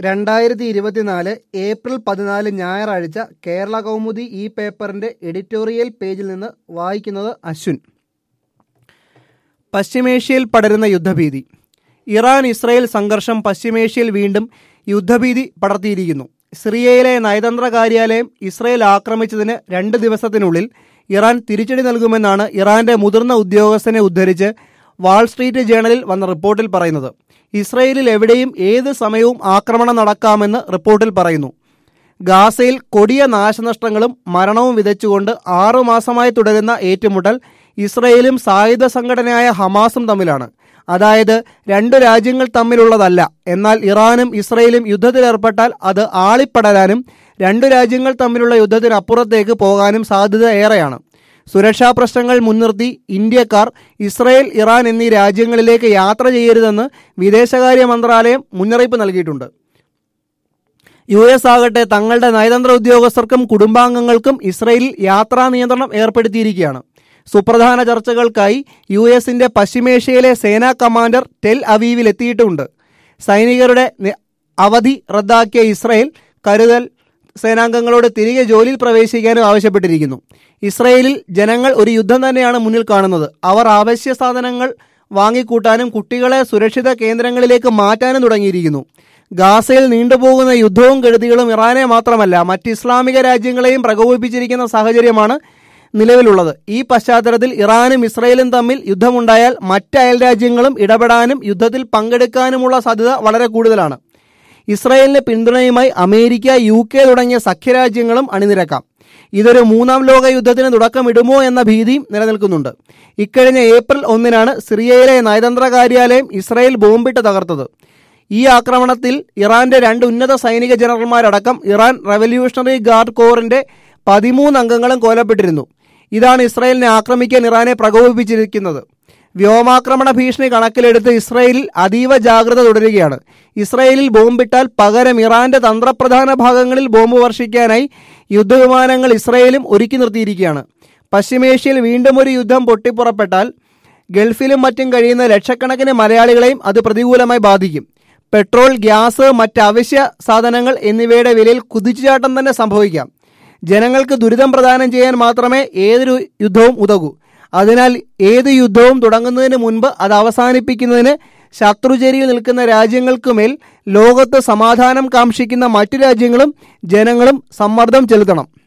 രണ്ടായിരത്തി ഇരുപത്തിനാല് ഏപ്രിൽ പതിനാല് ഞായറാഴ്ച കേരള കൗമുദി ഈ പേപ്പറിന്റെ എഡിറ്റോറിയൽ പേജിൽ നിന്ന് വായിക്കുന്നത് അശ്വിൻ പശ്ചിമേഷ്യയിൽ പടരുന്ന യുദ്ധഭീതി ഇറാൻ ഇസ്രയേൽ സംഘർഷം പശ്ചിമേഷ്യയിൽ വീണ്ടും യുദ്ധഭീതി പടർത്തിയിരിക്കുന്നു സിറിയയിലെ നയതന്ത്ര കാര്യാലയം ഇസ്രയേൽ ആക്രമിച്ചതിന് രണ്ട് ദിവസത്തിനുള്ളിൽ ഇറാൻ തിരിച്ചടി നൽകുമെന്നാണ് ഇറാന്റെ മുതിർന്ന ഉദ്യോഗസ്ഥനെ ഉദ്ധരിച്ച് വാൾ സ്ട്രീറ്റ് ജേണലിൽ വന്ന റിപ്പോർട്ടിൽ പറയുന്നത് ഇസ്രയേലിൽ എവിടെയും ഏത് സമയവും ആക്രമണം നടക്കാമെന്ന് റിപ്പോർട്ടിൽ പറയുന്നു ഗാസയിൽ കൊടിയ നാശനഷ്ടങ്ങളും മരണവും വിതച്ചുകൊണ്ട് ആറുമാസമായി തുടരുന്ന ഏറ്റുമുട്ടൽ ഇസ്രയേലും സായുധ സംഘടനയായ ഹമാസും തമ്മിലാണ് അതായത് രണ്ടു രാജ്യങ്ങൾ തമ്മിലുള്ളതല്ല എന്നാൽ ഇറാനും ഇസ്രയേലും യുദ്ധത്തിലേർപ്പെട്ടാൽ അത് ആളിപ്പടരാനും രണ്ടു രാജ്യങ്ങൾ തമ്മിലുള്ള യുദ്ധത്തിനപ്പുറത്തേക്ക് പോകാനും സാധ്യത ഏറെയാണ് സുരക്ഷാ പ്രശ്നങ്ങൾ മുൻനിർത്തി ഇന്ത്യക്കാർ ഇസ്രയേൽ ഇറാൻ എന്നീ രാജ്യങ്ങളിലേക്ക് യാത്ര ചെയ്യരുതെന്ന് വിദേശകാര്യ മന്ത്രാലയം മുന്നറിയിപ്പ് നൽകിയിട്ടുണ്ട് യു എസ് ആകട്ടെ തങ്ങളുടെ നയതന്ത്ര ഉദ്യോഗസ്ഥർക്കും കുടുംബാംഗങ്ങൾക്കും ഇസ്രയേലിൽ യാത്രാ നിയന്ത്രണം ഏർപ്പെടുത്തിയിരിക്കുകയാണ് സുപ്രധാന ചർച്ചകൾക്കായി യു എസിന്റെ പശ്ചിമേഷ്യയിലെ സേനാ കമാൻഡർ ടെൽ അവീവിൽ എത്തിയിട്ടുമുണ്ട് സൈനികരുടെ നി- അവധി റദ്ദാക്കിയ ഇസ്രയേൽ കരുതൽ സേനാംഗങ്ങളോട് തിരികെ ജോലിയിൽ പ്രവേശിക്കാനും ആവശ്യപ്പെട്ടിരിക്കുന്നു ഇസ്രയേലിൽ ജനങ്ങൾ ഒരു യുദ്ധം തന്നെയാണ് മുന്നിൽ കാണുന്നത് അവർ അവശ്യ സാധനങ്ങൾ വാങ്ങിക്കൂട്ടാനും കുട്ടികളെ സുരക്ഷിത കേന്ദ്രങ്ങളിലേക്ക് മാറ്റാനും തുടങ്ങിയിരിക്കുന്നു ഗാസയിൽ നീണ്ടുപോകുന്ന യുദ്ധവും കെടുതികളും ഇറാനെ മാത്രമല്ല മറ്റ് ഇസ്ലാമിക രാജ്യങ്ങളെയും പ്രകോപിപ്പിച്ചിരിക്കുന്ന സാഹചര്യമാണ് നിലവിലുള്ളത് ഈ പശ്ചാത്തലത്തിൽ ഇറാനും ഇസ്രയേലും തമ്മിൽ യുദ്ധമുണ്ടായാൽ മറ്റ് അയൽ രാജ്യങ്ങളും ഇടപെടാനും യുദ്ധത്തിൽ പങ്കെടുക്കാനുമുള്ള സാധ്യത വളരെ കൂടുതലാണ് ഇസ്രയേലിന് പിന്തുണയുമായി അമേരിക്ക യു കെ തുടങ്ങിയ സഖ്യരാജ്യങ്ങളും അണിനിരക്കാം ഇതൊരു മൂന്നാം ലോക യുദ്ധത്തിന് തുടക്കമിടുമോ എന്ന ഭീതിയും നിലനിൽക്കുന്നുണ്ട് ഇക്കഴിഞ്ഞ ഏപ്രിൽ ഒന്നിനാണ് സിറിയയിലെ നയതന്ത്ര കാര്യാലയം ഇസ്രയേൽ ബോംബിട്ട് തകർത്തത് ഈ ആക്രമണത്തിൽ ഇറാന്റെ രണ്ട് ഉന്നത സൈനിക ജനറൽമാരടക്കം ഇറാൻ റവല്യൂഷണറി ഗാർഡ് കോറിന്റെ പതിമൂന്ന് അംഗങ്ങളും കൊല്ലപ്പെട്ടിരുന്നു ഇതാണ് ഇസ്രായേലിനെ ആക്രമിക്കാൻ ഇറാനെ പ്രകോപിപ്പിച്ചിരിക്കുന്നത് വ്യോമാക്രമണ ഭീഷണി കണക്കിലെടുത്ത് ഇസ്രായേലിൽ അതീവ ജാഗ്രത തുടരുകയാണ് ഇസ്രായേലിൽ ബോംബിട്ടാൽ പകരം ഇറാന്റെ തന്ത്രപ്രധാന ഭാഗങ്ങളിൽ ബോംബ് വർഷിക്കാനായി യുദ്ധവിമാനങ്ങൾ ഇസ്രായേലും ഒരുക്കി നിർത്തിയിരിക്കുകയാണ് പശ്ചിമേഷ്യയിൽ വീണ്ടും ഒരു യുദ്ധം പൊട്ടിപ്പുറപ്പെട്ടാൽ ഗൾഫിലും മറ്റും കഴിയുന്ന ലക്ഷക്കണക്കിന് മലയാളികളെയും അത് പ്രതികൂലമായി ബാധിക്കും പെട്രോൾ ഗ്യാസ് മറ്റ് അവശ്യ സാധനങ്ങൾ എന്നിവയുടെ വിലയിൽ കുതിച്ചുചാട്ടം തന്നെ സംഭവിക്കാം ജനങ്ങൾക്ക് ദുരിതം പ്രദാനം ചെയ്യാൻ മാത്രമേ ഏതൊരു യുദ്ധവും ഉതകൂ അതിനാൽ ഏത് യുദ്ധവും തുടങ്ങുന്നതിന് മുൻപ് അത് അവസാനിപ്പിക്കുന്നതിന് ശത്രുചേരിയിൽ നിൽക്കുന്ന രാജ്യങ്ങൾക്കുമേൽ ലോകത്ത് സമാധാനം കാക്ഷിക്കുന്ന മറ്റു രാജ്യങ്ങളും ജനങ്ങളും സമ്മർദ്ദം ചെലുത്തണം